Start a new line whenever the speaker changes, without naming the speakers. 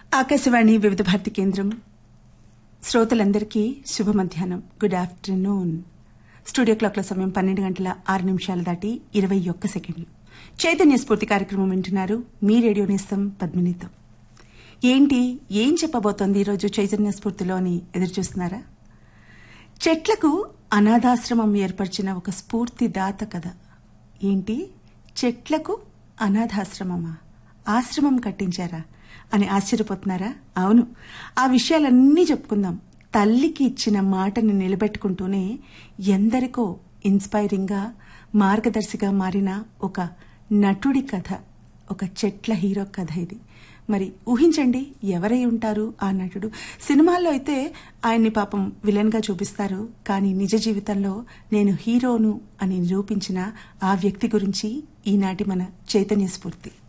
ఆకాశవాణి వివిధ భారతి కేంద్రం శ్రోతలందరికీ శుభ మధ్యాహ్నం గుడ్ ఆఫ్టర్నూన్ స్టూడియో క్లాక్ల సమయం పన్నెండు గంటల ఆరు నిమిషాలు దాటి ఇరవై ఒక్క సెకండ్లు చైతన్య స్ఫూర్తి కార్యక్రమం వింటున్నారు మీ రేడియో నేస్తం పద్మినితో ఏంటి ఏం చెప్పబోతోంది ఈరోజు చైతన్య స్ఫూర్తిలో అని ఎదురు చూస్తున్నారా చెట్లకు అనాథాశ్రమం ఏర్పరిచిన ఒక స్ఫూర్తిదాత కథ ఏంటి చెట్లకు అనాథాశ్రమమా ఆశ్రమం కట్టించారా అని ఆశ్చర్యపోతున్నారా అవును ఆ విషయాలన్నీ చెప్పుకుందాం తల్లికి ఇచ్చిన మాటని నిలబెట్టుకుంటూనే ఎందరికో ఇన్స్పైరింగ్గా మార్గదర్శిగా మారిన ఒక నటుడి కథ ఒక చెట్ల హీరో కథ ఇది మరి ఊహించండి ఎవరై ఉంటారు ఆ నటుడు సినిమాల్లో అయితే ఆయన్ని పాపం విలన్ గా చూపిస్తారు కానీ నిజ జీవితంలో నేను హీరోను అని నిరూపించిన ఆ వ్యక్తి గురించి ఈనాటి మన చైతన్య స్ఫూర్తి